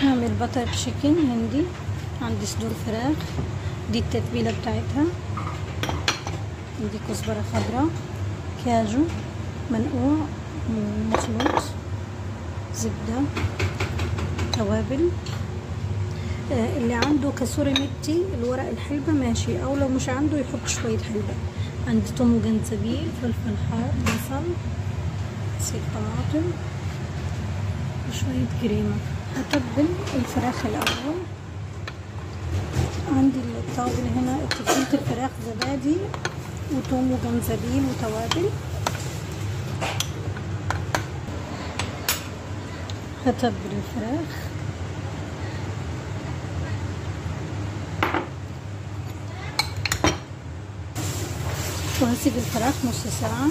هعمل بتر تشيكن هندي عندي صدور فراخ دي التتبيلة بتاعتها عندي كزبرة خضراء كاجو منقوع مخلوط زبدة توابل آه، اللي عنده كسوري متي الورق الحلبة ماشي او لو مش عنده يحط شوية حلبة عندي توم وجنزبيل فلفل حار بصل عصير طماطم وشوية كريمة هتبل الفراخ الأول عندي التوابل هنا تتبيلة الفراخ زبادي وتوم وجنزبيل وتوابل هتبل الفراخ وهسيب الفراخ نص ساعة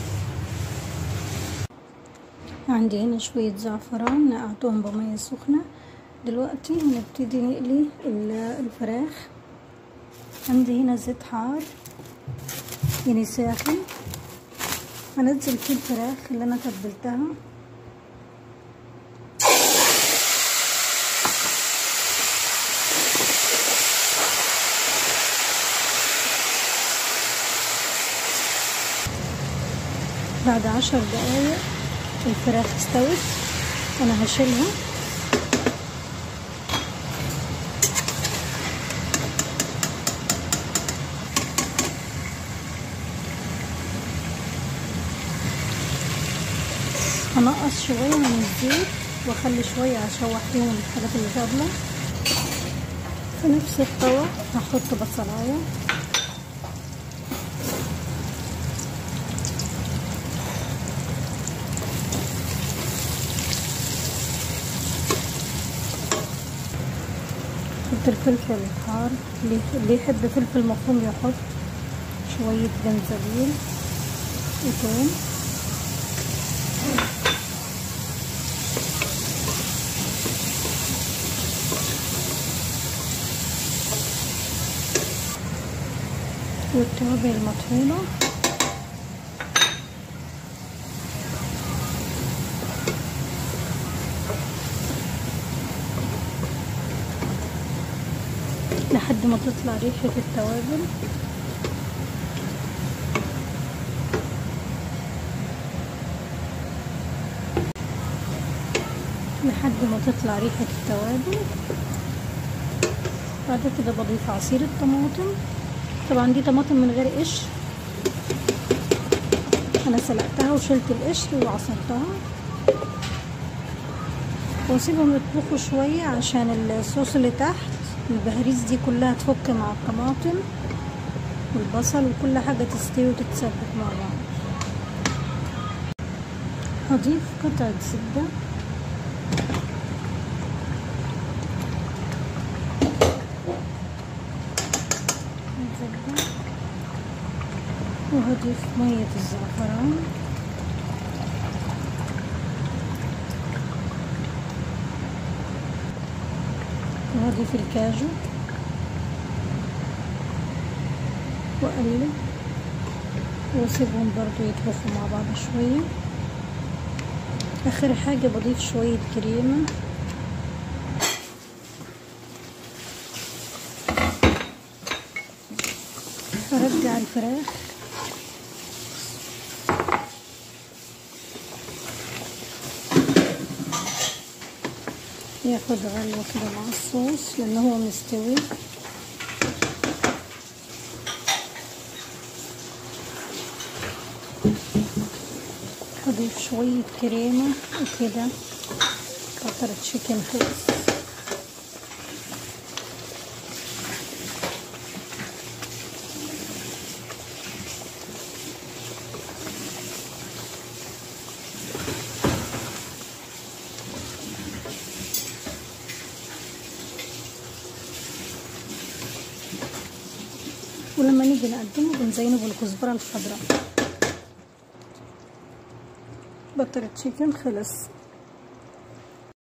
عندي هنا شوية زعفران نقعتهم بمية سخنة دلوقتي هنبتدي نقلي الفراخ عندي هنا زيت حار يعني ساخن هنزل فيه الفراخ اللي انا تبلتها بعد عشر دقايق الفراخ استوت انا هشيلها هنقص شوية من الزيت واخلي شوية اشوح فيهم الحاجات اللي فاضلة في نفس الطبق هحط بصلاية حط الفلفل الحار اللي يحب فلفل مفروم يحط شوية جنزبيل وثوم والتوابل المطحونة لحد ما تطلع ريحة التوابل لحد ما تطلع ريحة التوابل بعد كده بضيف عصير الطماطم طبعا دي طماطم من غير قشر انا سلقتها وشلت القشر وعصرتها واسيبهم يطبخوا شوية عشان الصوص اللي تحت البهاريز دي كلها تفك مع الطماطم والبصل وكل حاجة تستوي وتتسبك مع بعض هضيف قطعة زبدة زبدة وهضيف مية الزعفران وهضيف الكاجو واقلب واسيبهم برضو يطبخوا مع بعض شوية اخر حاجة بضيف شوية كريمة ارجع الفراخ ياخد غلوة كده مع الصوص لان هو مستوي هضيف شوية كريمة وكده بتر تشيكن خلص ولما نيجي نقدمه بنزينه بالكزبرة الخضراء بتر تشيكن خلص